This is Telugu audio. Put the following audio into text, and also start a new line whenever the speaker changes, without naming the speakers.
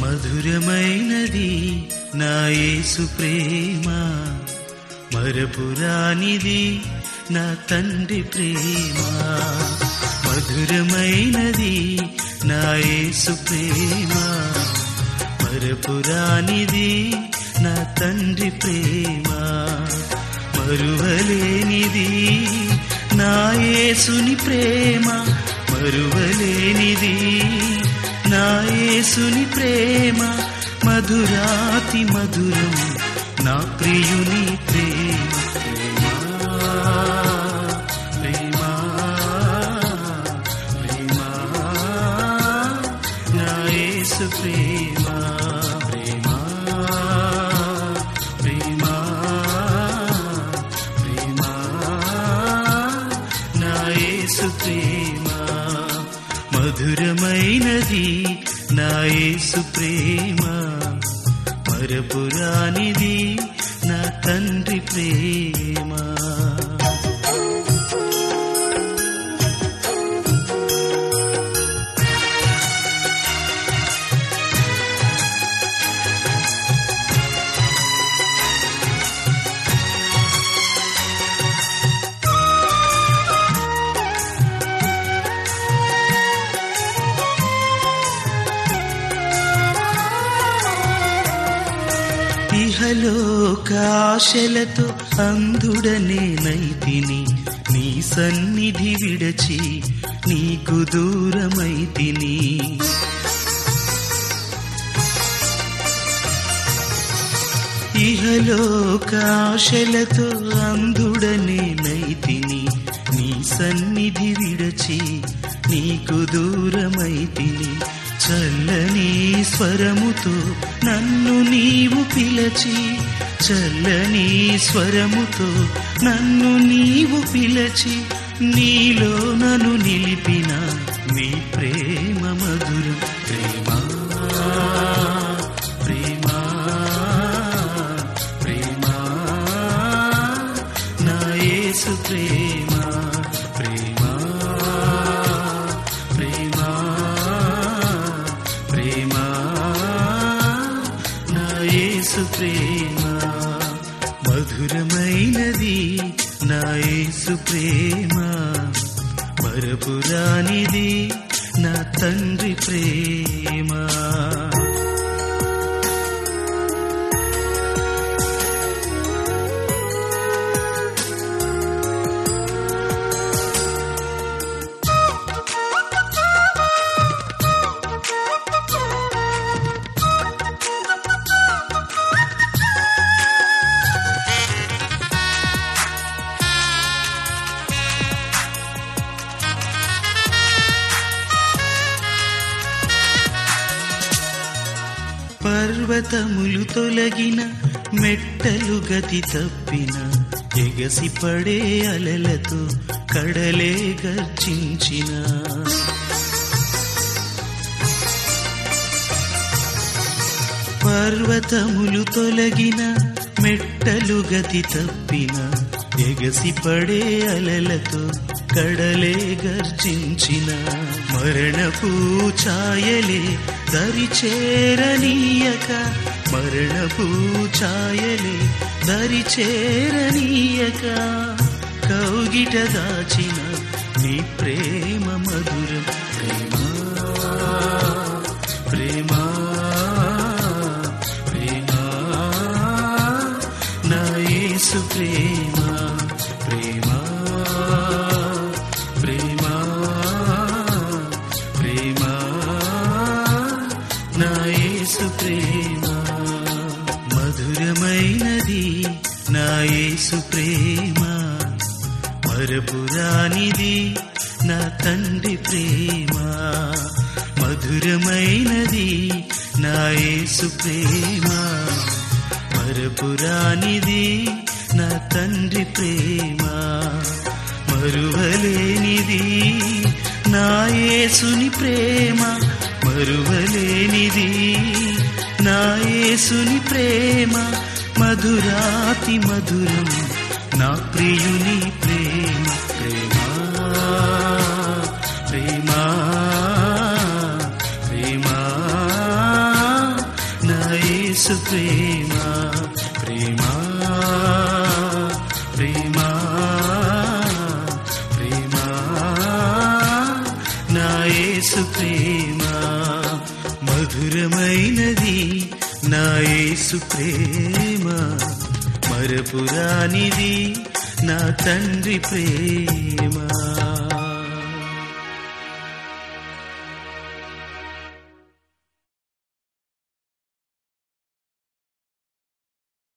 మధురమైనది నా యేసు ప్రేమ మరపురానిది నా తండ్రి ప్రేమ మధురమైనది నా యేసు ప్రేమ మరపురానిది నా తండ్రి ప్రేమ మరువలేనిది నా యేసుని ప్రేమ మరువలేనిది నా యేసుని ప్రేమ మధురాతి మధురం నా ప్రియుని ప్రేమ ప్రేమ ప్రేమ నా యేసు ప్రేమ ప్రేమ ప్రేమ ప్రేమ నా యేసు ప్రేమ మధురమైనది నా యేసు ప్రేమ మరపురానిది నా తండ్రి ప్రేమ ఇహలోకాశలతో అంధుడనే నైతిని నీ సన్నిధి విడచి నీకు దూరమైతిని ఇహలోకాశలతో అంధుడనే నైతిని నీ సన్నిధి విడచి నీకు దూరమైతిని చల్లని స్వరముతో నన్ను నీవు పిలచి చల్లని స్వరముతో నన్ను నీవు పిలచి నీలో నన్ను నిలిపిన నీ ప్రేమ మధురం ప్రేమ ప్రేమ ప్రేమ నా యేసు ప్రేమ ప్రేమ ప్రేమ ప్రేమ నా యేసు ప్రేమ మధురమైనది నా యేసు ప్రేమ మరపురానిది నా తండ్రి ప్రేమ పర్వతములు తొలగిన మెట్టలు గతి తప్పిన ఎగసి పడే అలలతో కడలే గర్జించిన పర్వతములు తొలగిన మెట్టలు గతి తప్పిన ఎగసి పడే అలలతో కడలే గర్జించిన మరణపు ఛాయలే దరి చేరనీయక మరణపు ఛాయలే దరి చేరనీయక కౌగిట దాచిన నీ ప్రేమ మధురం ప్రేమ ప్రేమ ప్రేమ నా యేసు ప్రేమ ప్రేమ ప్రేమ ప్రేమ నా యేసు ప్రేమ మధురమైనది నా యేసు ప్రేమ మరపురానిది నా తండ్రి ప్రేమ మధురమైనది నా యేసు ప్రేమ మరపురానిది నా తండ్రి ప్రేమ మరువలేనిది నా యేసుని ప్రేమ మరువలేనిది నా యేసుని ప్రేమ మధురాతి మధురం నా ప్రియుని ప్రేమ ప్రేమ ప్రేమ ప్రేమ యేసు ప్రేమ ప్రేమ ప్రేమ ప్రేమ నా యేసు ప్రేమ మధురమైనది నా యేసు ప్రేమ మరపురానిది నా తండ్రి ప్రేమ